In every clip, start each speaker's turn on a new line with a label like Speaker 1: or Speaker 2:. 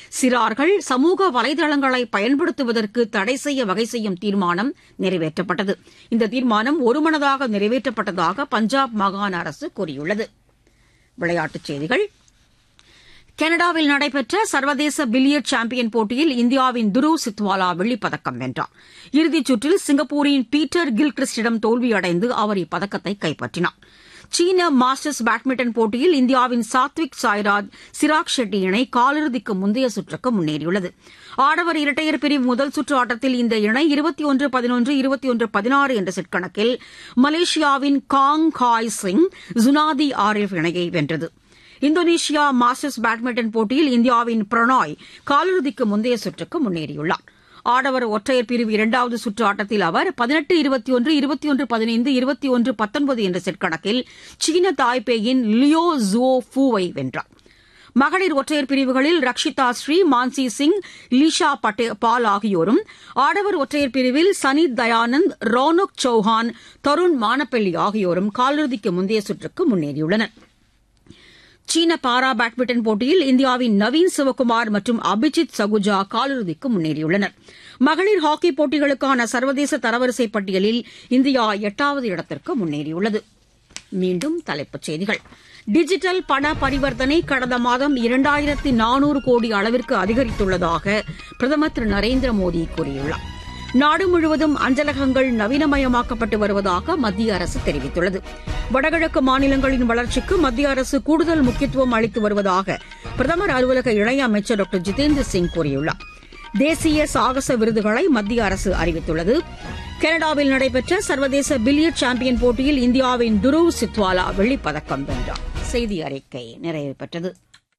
Speaker 1: சிறார்கள் சமூக வலைதளங்களை பயன்படுத்துவதற்கு தடை செய்ய வகை செய்யும் தீர்மானம் நிறைவேற்றப்பட்டது இந்த தீர்மானம் ஒருமனதாக நிறைவேற்றப்பட்டதாக பஞ்சாப் மாகாண அரசு கூறியுள்ளது விளையாட்டுச் செய்திகள் கனடாவில் நடைபெற்ற சர்வதேச பில்லியர்ட் சாம்பியன் போட்டியில் இந்தியாவின் துருவ் சித்வாலா வெள்ளிப்பதக்கம் வென்றார் இறுதிச் சுற்றில் சிங்கப்பூரின் பீட்டர் கில்கிறிஸ்டிடம் தோல்வியடைந்து அவர் இப்பதக்கத்தை கைப்பற்றினார் சீன மாஸ்டர்ஸ் பேட்மிண்டன் போட்டியில் இந்தியாவின் சாத்விக் சாய்ராஜ் சிராக் ஷெட்டி இணை காலிறுதிக்கு முந்தைய சுற்றுக்கு முன்னேறியுள்ளது ஆடவர் இரட்டையர் பிரிவு முதல் சுற்று ஆட்டத்தில் இந்த இணை இருபத்தி ஒன்று பதினொன்று இருபத்தி ஒன்று பதினாறு என்ற செட் கணக்கில் மலேசியாவின் காங் காய் சிங் ஜுனாதி ஆரிஃப் இணையை வென்றது இந்தோனேஷியா மாஸ்டர்ஸ் பேட்மிண்டன் போட்டியில் இந்தியாவின் பிரணாய் காலிறுதிக்கு முந்தைய சுற்றுக்கு முன்னேறியுள்ளார் ஆடவர் ஒற்றையர் பிரிவு இரண்டாவது சுற்று ஆட்டத்தில் அவர் பதினெட்டு இருபத்தி ஒன்று இருபத்தி ஒன்று பதினைந்து இருபத்தி ஒன்று பத்தொன்பது என்ற செட் கணக்கில் சீன தாய்பேயின் லியோ ஜுவோ ஃபூவை வென்றார் மகளிர் ஒற்றையர் பிரிவுகளில் ரக்ஷிதா ஸ்ரீ மான்சி சிங் லீஷா பட்டே பால் ஆகியோரும் ஆடவர் ஒற்றையர் பிரிவில் சனி தயானந்த் ரோனக் சௌஹான் தருண் மானப்பள்ளி ஆகியோரும் காலிறுதிக்கு முந்தைய சுற்றுக்கு முன்னேறியுள்ளனா் சீன பாரா பேட்மிண்டன் போட்டியில் இந்தியாவின் நவீன் சிவகுமார் மற்றும் அபிஜித் சகுஜா காலிறுதிக்கு முன்னேறியுள்ளனர் மகளிர் ஹாக்கி போட்டிகளுக்கான சர்வதேச தரவரிசை பட்டியலில் இந்தியா எட்டாவது இடத்திற்கு முன்னேறியுள்ளது மீண்டும் தலைப்புச் செய்திகள் டிஜிட்டல் பண பரிவர்த்தனை கடந்த மாதம் இரண்டாயிரத்தி நானூறு கோடி அளவிற்கு அதிகரித்துள்ளதாக பிரதமர் திரு நரேந்திர மோடி கூறியுள்ளார் நாடு முழுவதும் அஞ்சலகங்கள் நவீனமயமாக்கப்பட்டு வருவதாக மத்திய அரசு தெரிவித்துள்ளது வடகிழக்கு மாநிலங்களின் வளர்ச்சிக்கு மத்திய அரசு கூடுதல் முக்கியத்துவம் அளித்து வருவதாக பிரதமர் அலுவலக இணையமைச்சர் டாக்டர் ஜிதேந்திர சிங் கூறியுள்ளார் தேசிய சாகச விருதுகளை மத்திய அரசு அறிவித்துள்ளது கனடாவில் நடைபெற்ற சர்வதேச பில்லியர்ட் சாம்பியன் போட்டியில் இந்தியாவின் துருவ் சித்வாலா வெள்ளிப்பதக்கம் வென்றார் செய்தி அறிக்கை நிறைவு பெற்றது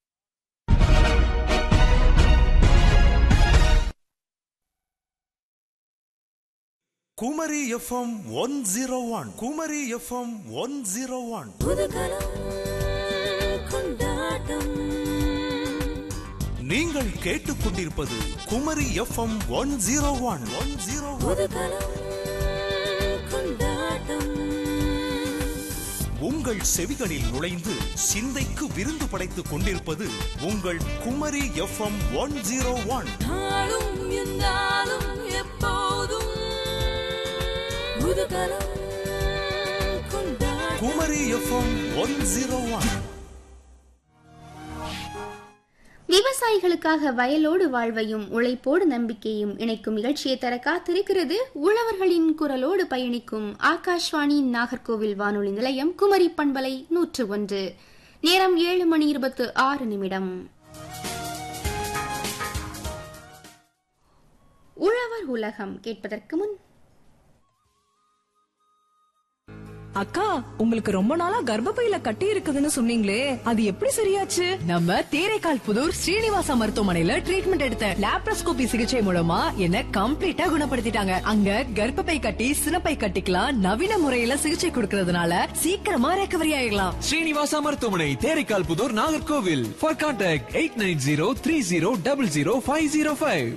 Speaker 2: Kumari FM one zero one Kumari FM one zero one நீங்கள் கேட்டுக்கொண்டிருப்பது Kumari FM one zero one one zero உங்கள் செவிகளில் நுழைந்து சிந்தைக்கு விருந்து படைத்துக் கொண்டிருப்பது உங்கள் Kumari FM one zero one Kumari FM one zero one
Speaker 3: விவசாயிகளுக்காக வயலோடு வாழ்வையும் உழைப்போடு நம்பிக்கையும் இணைக்கும் நிகழ்ச்சியை தர காத்திருக்கிறது உழவர்களின் குரலோடு பயணிக்கும் ஆகாஷ்வாணி நாகர்கோவில் வானொலி நிலையம் குமரி பண்பலை நூற்று ஒன்று நேரம் ஏழு மணி இருபத்து ஆறு நிமிடம் உழவர் உலகம் கேட்பதற்கு முன்
Speaker 4: அக்கா உங்களுக்கு ரொம்ப நாளா கர்ப்பப்பையில கட்டி இருக்குதுன்னு சொன்னீங்களே அது எப்படி சரியாச்சு
Speaker 5: நம்ம தேரைக்கால் புதூர் ஸ்ரீனிவாசா மருத்துவமனையில ட்ரீட்மெண்ட் எடுத்தேன் லாப்ரோஸ்கோபி சிகிச்சை மூலமா என்ன கம்ப்ளீட்டா குணப்படுத்திட்டாங்க அங்க கர்ப்பப்பை கட்டி சினப்பை கட்டிக்கலாம் நவீன முறையில சிகிச்சை கொடுக்கறதுனால சீக்கிரமா ரெக்கவரி ஆயிடலாம்
Speaker 6: ஸ்ரீனிவாசா மருத்துவமனை Theraikal Puthur Nagercoil for contact eight nine zero three zero double zero five zero five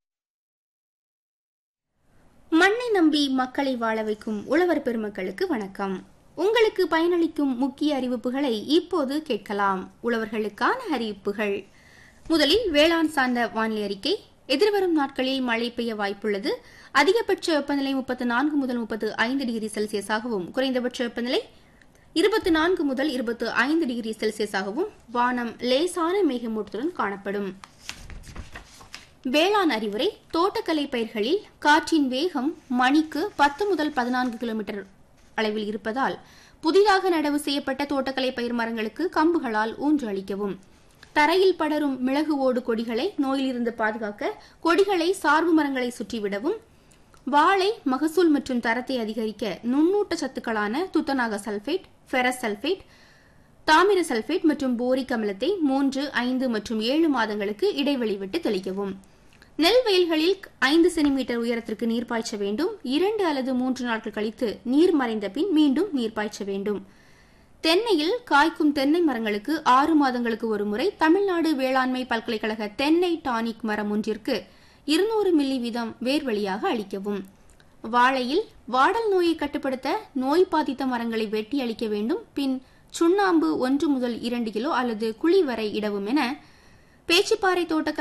Speaker 3: மண்ணை நம்பி மக்களை வாழ வைக்கும் உழவர் பெருமக்களுக்கு வணக்கம் உங்களுக்கு பயனளிக்கும் முக்கிய அறிவிப்புகளை இப்போது கேட்கலாம் உழவர்களுக்கான அறிவிப்புகள் முதலில் வேளாண் சார்ந்த வானிலை அறிக்கை எதிர்வரும் நாட்களில் மழை பெய்ய வாய்ப்புள்ளது அதிகபட்ச வெப்பநிலை முப்பத்து நான்கு முதல் முப்பத்து ஐந்து டிகிரி செல்சியஸாகவும் குறைந்தபட்ச வெப்பநிலை இருபத்தி நான்கு முதல் இருபத்து ஐந்து டிகிரி செல்சியஸாகவும் வானம் லேசான மேகமூட்டத்துடன் காணப்படும் வேளாண் அறிவுரை தோட்டக்கலை பயிர்களில் காற்றின் வேகம் மணிக்கு பத்து முதல் பதினான்கு கிலோமீட்டர் அளவில் இருப்பதால் புதிதாக நடவு செய்யப்பட்ட தோட்டக்கலை பயிர் மரங்களுக்கு கம்புகளால் ஊன்று அளிக்கவும் தரையில் படரும் மிளகு ஓடு கொடிகளை நோயிலிருந்து பாதுகாக்க கொடிகளை சார்பு மரங்களை சுற்றிவிடவும் வாழை மகசூல் மற்றும் தரத்தை அதிகரிக்க நுண்ணூட்ட சத்துக்களான துத்தநாக சல்பேட் ஃபெரஸ் சல்பேட் தாமிர சல்பேட் மற்றும் போரிக் அமிலத்தை மூன்று ஐந்து மற்றும் ஏழு மாதங்களுக்கு இடைவெளி விட்டு தெளிக்கவும் நெல் வயல்களில் ஐந்து சென்டிமீட்டர் உயரத்திற்கு நீர் பாய்ச்ச வேண்டும் இரண்டு அல்லது மூன்று நாட்கள் கழித்து நீர் மறைந்த பின் மீண்டும் நீர் பாய்ச்ச வேண்டும் தென்னையில் காய்க்கும் தென்னை மரங்களுக்கு ஆறு மாதங்களுக்கு ஒரு முறை தமிழ்நாடு வேளாண்மை பல்கலைக்கழக தென்னை டானிக் மரம் ஒன்றிற்கு இருநூறு மில்லி வீதம் வேர் வழியாக அளிக்கவும் வாழையில் வாடல் நோயை கட்டுப்படுத்த நோய் பாதித்த மரங்களை வெட்டி அளிக்க வேண்டும் பின் சுண்ணாம்பு ஒன்று முதல் இரண்டு கிலோ அல்லது குழி வரை இடவும் என பேச்சிப்பாறை தோட்டக்கலை